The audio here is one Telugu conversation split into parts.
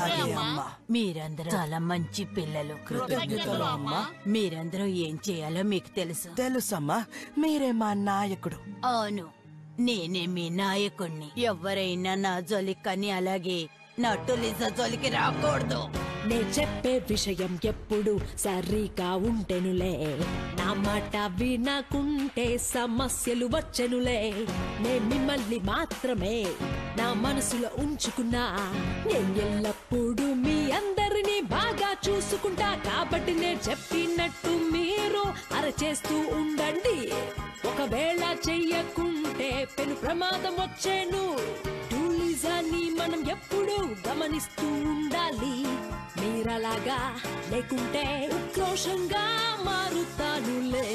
అలాగే అమ్మా మీరందరూ చాలా మంచి పిల్లలు కృతజ్ఞతలు అమ్మా మీరందరూ ఏం చేయాలో మీకు తెలుసు తెలుసమ్మా మీరే మా నాయకుడు అవును నేనే మీ నాయకుణ్ణి ఎవరైనా నా జోలికని అలాగే నా టులిజ జోలికి రాకూడదు నే చెప్పే విషయం ఎప్పుడు సరిగా ఉంటెనులే నా మాట వినకుంటే సమస్యలు వచ్చెనులే నే మిమ్మల్ని మాత్రమే నా మనసులో ఉంచుకున్నా నేను ఎల్లప్పుడూ మీ అందరినీ బాగా చూసుకుంటా కాబట్టి నేను చెప్పినట్టు మీరు అరచేస్తూ ఉండండి ఒకవేళ చెయ్యకుంటే పెను ప్రమాదం వచ్చేను టూలిజాన్ని మనం ఎప్పుడూ గమనిస్తూ ఉండాలి మీరలాగా లేకుంటే ఉక్రోషంగా మారుతానులే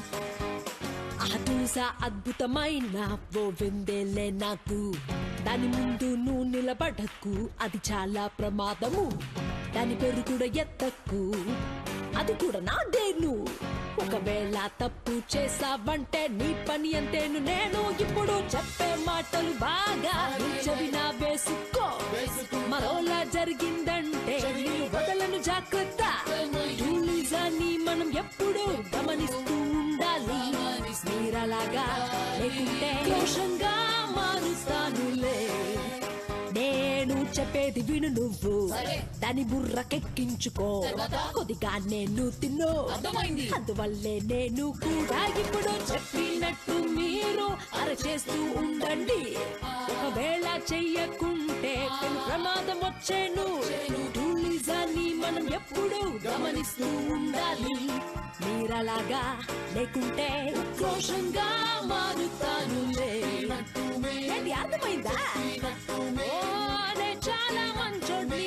అదూసా అద్భుతమైన ఓ విందేలే నాకు దాని ముందు నువ్వు నిలబడకు అది చాలా ప్రమాదము దాని పేరు కూడా ఎత్తకు అది కూడా నాదేను ఒకవేళ తప్పు చేసావంటే నీ పని అంతేను నేను ఇప్పుడు చెప్పే మాటలు బాగా చెవినా వేసుకో మరోలా జరిగిందంటే నేను వదలను జాగ్రత్త టూలిజాన్ని మనం ఎప్పుడు గమనిస్తూ ఉండాలి మీరలాగా లేకుంటే దోషంగా మారుస్తానులే నేను చెప్పేది విను నువ్వు దాని బుర్రకెక్కించుకో కొద్దిగా నేను తిన్ను అందువల్లే నేను కూడా ఇప్పుడు చెప్పినట్టు మీరు అరచేస్తూ ఉండండి ఒకవేళ చెయ్యకుంటే పెను ప్రమాదం వచ్చేను టూలిజాన్ని మనం ఎప్పుడు గమనిస్తూ ఉండాలి మీరలాగా లేకుంటే ఉక్రోషంగా మారుతానులే ఏంటి అర్థమైందా ఓ, నే చాలా మంచోడ్ని.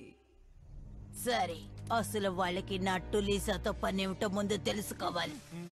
సరే అసలు వాళ్ళకి నా టులీసాతో పనేమిటో ముందు తెలుసుకోవాలి